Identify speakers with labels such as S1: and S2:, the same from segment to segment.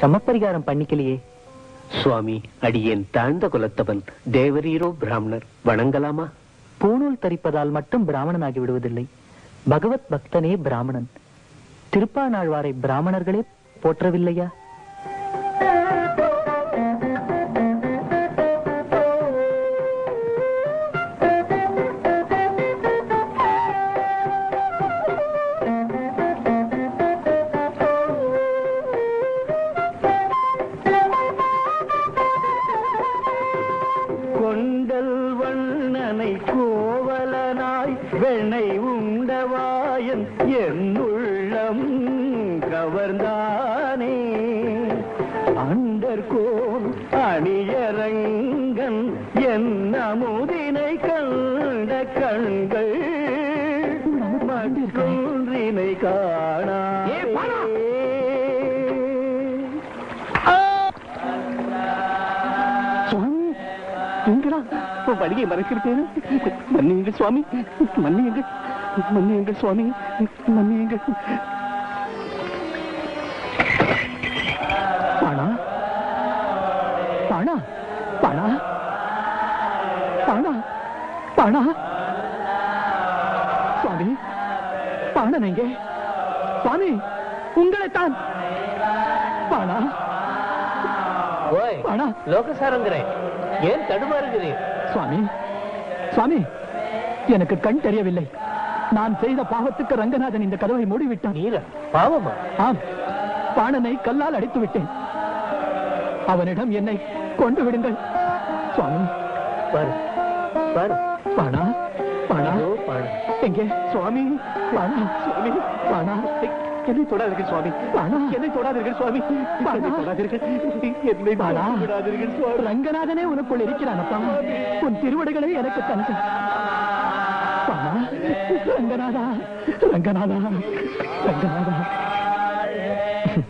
S1: சமப்பரிகாரம் பண்ணிக்கலையே
S2: சுவாமி அடியேன் தாழ்ந்த குலத்தவன் தேவரீரோ பிராமணர் வணங்கலாமா
S1: பூணூல் தரிப்பதால் மட்டும் பிராமணனாகி விடுவதில்லை பகவத் பக்தனே பிராமணன் திருப்பானாழ்வாரை பிராமணர்களே போற்றவில்லையா
S3: கொண்டல் வண்ணனை கோவலனாய் வெண்ணை உண்டவாயன் என் உள்ளம் கவர்ந்தானே அண்டர்கோன் அணியரங்கன் என் அமுதினை கண்ட கண்கள் மற்றொன்றினை காணா சுவாமி நீங்களா வழியை மறைச்சிருக்கேன் மன்னியுங்கள் சுவாமி மன்னியுங்கள் மன்னியுங்கள் சுவாமி மன்னியுங்கள் பாணா பாணா பாணா பாணா பாணா சுவாமி பாணன் எங்கே சுவாமி உங்களைத்தான் பாணா
S2: ஓய்
S3: பாணா
S2: லோகசாரங்கிறேன் ஏன் தடுமாறுகிறேன்
S3: சுவாமி சுவாமி எனக்கு கண் தெரியவில்லை நான் செய்த பாவத்துக்கு ரங்கநாதன் இந்த கதவை மூடிவிட்டான்
S2: நீரா பாவமா
S3: ஆம் பாணனை கல்லால் அடித்து விட்டேன் அவனிடம் என்னை கொண்டு விடுங்கள் சுவாமி
S2: பாரு பாரு
S3: பாணா பாணா
S2: இதோ பாரு
S3: எங்கே சுவாமி பாணா சுவாமி பாணா என்னை தொடாதீர்கள் சுவாமி பாணா என்னை தொடாதீர்கள் சுவாமி பாணா தொடாதீர்கள் என்னை
S1: பாணா.
S3: விடாதீர்கள் சுவாமி ரங்கநாதனே உனக்குள் இருக்கிறான் அப்பா உன் திருவடிகளை எனக்கு தனது பாணா ரங்கநாதா ரங்கநாதா ரங்கநாதா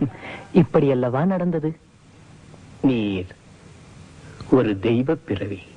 S1: இப்படி அல்லவா நடந்தது
S2: நீர் ஒரு தெய்வ பிறவி